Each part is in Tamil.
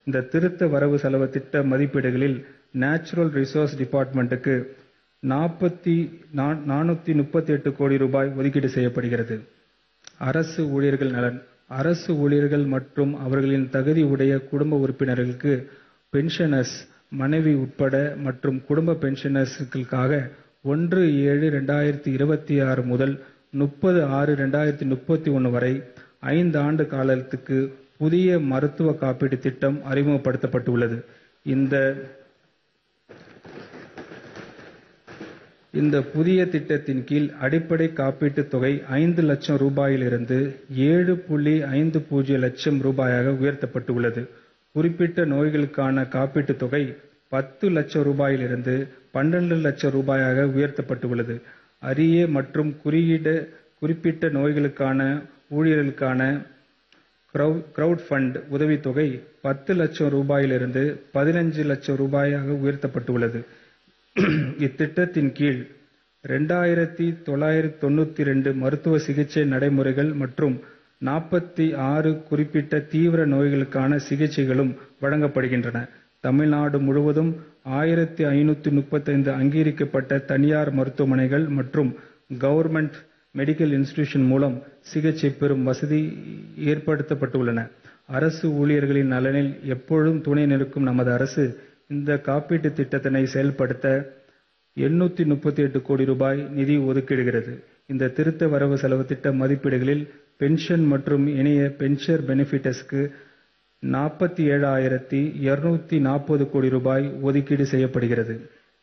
இந்த திருத்த வரவு செலவு திட்ட மதிப்பீடுகளில் நேச்சுரல் ரிசோர்ஸ் டிபார்ட்மெண்ட்டுக்கு நானூத்தி முப்பத்தி எட்டு கோடி ரூபாய் ஒதுக்கீடு செய்யப்படுகிறது அரசு ஊழியர்கள் நலன் அரசு ஊழியர்கள் மற்றும் அவர்களின் தகுதி உடைய குடும்ப உறுப்பினர்களுக்கு பென்ஷனர்ஸ் மனைவி உட்பட மற்றும் குடும்ப பென்ஷனர்களுக்காக ஒன்று ஏழு இரண்டாயிரத்தி இருபத்தி ஆறு முதல் முப்பது ஆறு இரண்டாயிரத்தி முப்பத்தி ஒன்று வரை ஐந்து ஆண்டு காலத்துக்கு புதிய மருத்துவ காப்பீடு திட்டம் அறிமுகப்படுத்தப்பட்டுள்ளது இந்த இந்த புதிய திட்டத்தின் கீழ் அடிப்படை காப்பீட்டுத் தொகை ஐந்து லட்சம் ரூபாயிலிருந்து ஏழு புள்ளி ஐந்து பூஜ்ஜியம் லட்சம் ரூபாயாக உயர்த்தப்பட்டுள்ளது குறிப்பிட்ட நோய்களுக்கான காப்பீட்டுத் தொகை பத்து லட்சம் ரூபாயிலிருந்து பன்னிரண்டு லட்சம் ரூபாயாக உயர்த்தப்பட்டுள்ளது அரிய மற்றும் குறியிட குறிப்பிட்ட நோய்களுக்கான ஊழியர்களுக்கான கிரவுட் ஃபண்ட் உதவித்தொகை பத்து லட்சம் ரூபாயிலிருந்து பதினஞ்சு லட்சம் ரூபாயாக உயர்த்தப்பட்டுள்ளது இத்திட்டத்தின் கீழ் இரண்டாயிரத்தி தொள்ளாயிரத்தி தொண்ணூத்தி ரெண்டு மருத்துவ சிகிச்சை நடைமுறைகள் மற்றும் நாற்பத்தி ஆறு குறிப்பிட்ட தீவிர நோய்களுக்கான சிகிச்சைகளும் வழங்கப்படுகின்றன தமிழ்நாடு முழுவதும் ஆயிரத்தி ஐநூத்தி முப்பத்தைந்து அங்கீகரிக்கப்பட்ட தனியார் மருத்துவமனைகள் மற்றும் கவர்மெண்ட் மெடிக்கல் இன்ஸ்டிடியூஷன் மூலம் சிகிச்சை பெறும் வசதி ஏற்படுத்தப்பட்டுள்ளன அரசு ஊழியர்களின் நலனில் எப்பொழுதும் துணை நிற்கும் நமது அரசு இந்த காப்பீட்டு திட்டத்தினை செயல்படுத்த எண்ணூத்தி முப்பத்தி எட்டு கோடி ரூபாய் நிதி ஒதுக்கிடுகிறது இந்த திருத்த வரவு செலவு திட்ட மதிப்பீடுகளில் பென்ஷன் மற்றும் இணைய பென்ஷர் பெனிஃபிட்டர்ஸ்க்கு நாற்பத்தி ஏழாயிரத்தி இருநூத்தி நாற்பது கோடி ரூபாய் ஒதுக்கீடு செய்யப்படுகிறது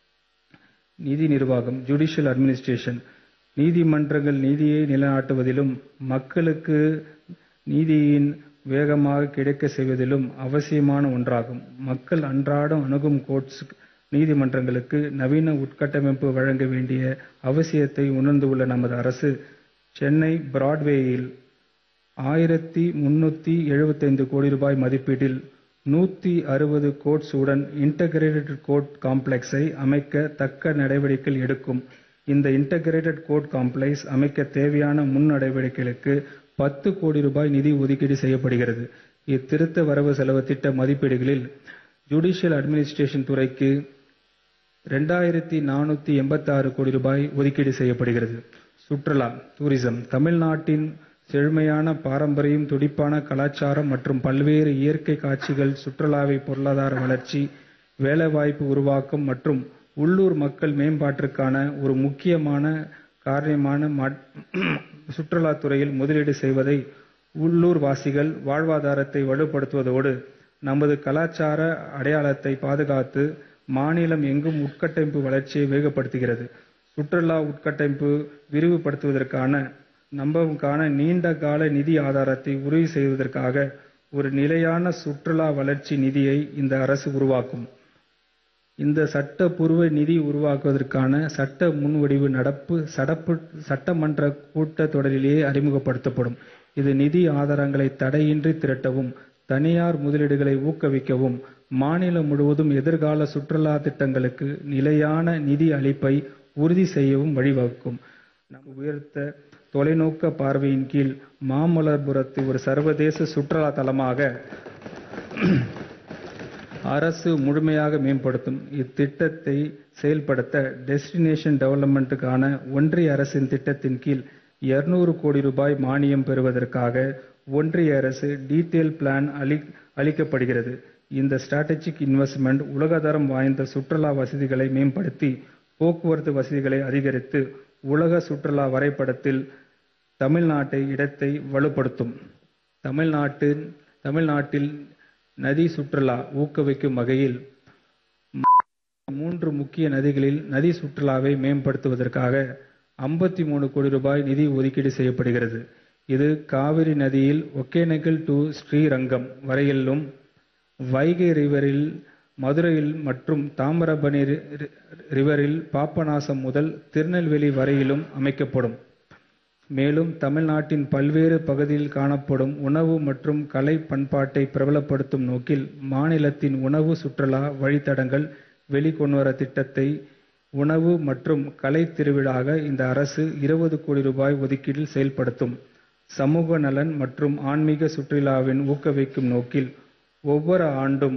நிதி நிர்வாகம் ஜுடிஷியல் அட்மினிஸ்ட்ரேஷன் நீதிமன்றங்கள் நீதியை நிலைநாட்டுவதிலும் மக்களுக்கு நீதியின் வேகமாக கிடைக்க செய்வதிலும் அவசியமான ஒன்றாகும் மக்கள் அன்றாடம் அணுகும் கோர்ட்ஸ் நீதிமன்றங்களுக்கு நவீன உட்கட்டமைப்பு வழங்க வேண்டிய அவசியத்தை உணர்ந்துள்ள நமது அரசு சென்னை பிராட்வேயில் ஆயிரத்தி முன்னூத்தி எழுபத்தைந்து கோடி ரூபாய் மதிப்பீட்டில் நூத்தி அறுபது கோர்ட்ஸ் உடன் இன்டகிரேட்டட் கோர்ட் காம்ப்ளெக்ஸை அமைக்க தக்க நடவடிக்கைகள் எடுக்கும் இந்த இன்டகிரேட்டட் கோர்ட் காம்ப்ளெக்ஸ் அமைக்க தேவையான முன் நடவடிக்கைகளுக்கு பத்து கோடி ரூபாய் நிதி ஒதுக்கீடு செய்யப்படுகிறது இத்திருத்த வரவு செலவு திட்ட மதிப்பீடுகளில் ஜுடிஷியல் அட்மினிஸ்ட்ரேஷன் துறைக்கு ரெண்டாயிரத்தி நானூத்தி எண்பத்தி ஆறு கோடி ரூபாய் ஒதுக்கீடு செய்யப்படுகிறது சுற்றுலா டூரிசம் தமிழ்நாட்டின் செழுமையான பாரம்பரியம் துடிப்பான கலாச்சாரம் மற்றும் பல்வேறு இயற்கை காட்சிகள் சுற்றுலாவை பொருளாதார வளர்ச்சி வேலைவாய்ப்பு உருவாக்கம் மற்றும் உள்ளூர் மக்கள் மேம்பாட்டிற்கான ஒரு முக்கியமான காரணமான சுற்றுலாத்துறையில் முதலீடு செய்வதை உள்ளூர் வாசிகள் வாழ்வாதாரத்தை வலுப்படுத்துவதோடு நமது கலாச்சார அடையாளத்தை பாதுகாத்து மாநிலம் எங்கும் உட்கட்டமைப்பு வளர்ச்சியை வேகப்படுத்துகிறது சுற்றுலா உட்கட்டமைப்பு விரிவுபடுத்துவதற்கான நம்பகமான நீண்ட கால நிதி ஆதாரத்தை உறுதி செய்வதற்காக ஒரு நிலையான சுற்றுலா வளர்ச்சி நிதியை இந்த அரசு உருவாக்கும் இந்த சட்டப்பூர்வ நிதி உருவாக்குவதற்கான சட்ட முன்வடிவு நடப்பு சடப்பு சட்டமன்ற கூட்டத் தொடரிலேயே அறிமுகப்படுத்தப்படும் இது நிதி ஆதாரங்களை தடையின்றி திரட்டவும் தனியார் முதலீடுகளை ஊக்குவிக்கவும் மாநிலம் முழுவதும் எதிர்கால சுற்றுலா திட்டங்களுக்கு நிலையான நிதி அளிப்பை உறுதி செய்யவும் வழிவகுக்கும் உயர்த்த தொலைநோக்க பார்வையின் கீழ் மாமல்லபுரத்தை ஒரு சர்வதேச சுற்றுலா தலமாக அரசு முழுமையாக மேம்படுத்தும் இத்திட்டத்தை செயல்படுத்த டெஸ்டினேஷன் டெவலப்மெண்ட்டுக்கான ஒன்றிய அரசின் திட்டத்தின் கீழ் இருநூறு கோடி ரூபாய் மானியம் பெறுவதற்காக ஒன்றிய அரசு டீட்டெயில் பிளான் அளி அளிக்கப்படுகிறது இந்த ஸ்ட்ராட்டஜிக் இன்வெஸ்ட்மெண்ட் உலகதரம் வாய்ந்த சுற்றுலா வசதிகளை மேம்படுத்தி போக்குவரத்து வசதிகளை அதிகரித்து உலக சுற்றுலா வரைபடத்தில் தமிழ்நாட்டை இடத்தை வலுப்படுத்தும் தமிழ்நாட்டின் தமிழ்நாட்டில் நதி சுற்றுலா ஊக்குவிக்கும் வகையில் மூன்று முக்கிய நதிகளில் நதி சுற்றுலாவை மேம்படுத்துவதற்காக ஐம்பத்தி மூணு கோடி ரூபாய் நிதி ஒதுக்கீடு செய்யப்படுகிறது இது காவிரி நதியில் ஒகேனக்கல் டு ஸ்ரீரங்கம் வரையிலும் வைகை ரிவரில் மதுரையில் மற்றும் தாமிரபரணி ரிவரில் பாபநாசம் முதல் திருநெல்வேலி வரையிலும் அமைக்கப்படும் மேலும் தமிழ்நாட்டின் பல்வேறு பகுதியில் காணப்படும் உணவு மற்றும் கலை பண்பாட்டை பிரபலப்படுத்தும் நோக்கில் மாநிலத்தின் உணவு சுற்றுலா வழித்தடங்கள் வெளிக்கொணர திட்டத்தை உணவு மற்றும் கலை திருவிழாக இந்த அரசு இருபது கோடி ரூபாய் ஒதுக்கீட்டில் செயல்படுத்தும் சமூக நலன் மற்றும் ஆன்மீக சுற்றுலாவின் ஊக்குவிக்கும் நோக்கில் ஒவ்வொரு ஆண்டும்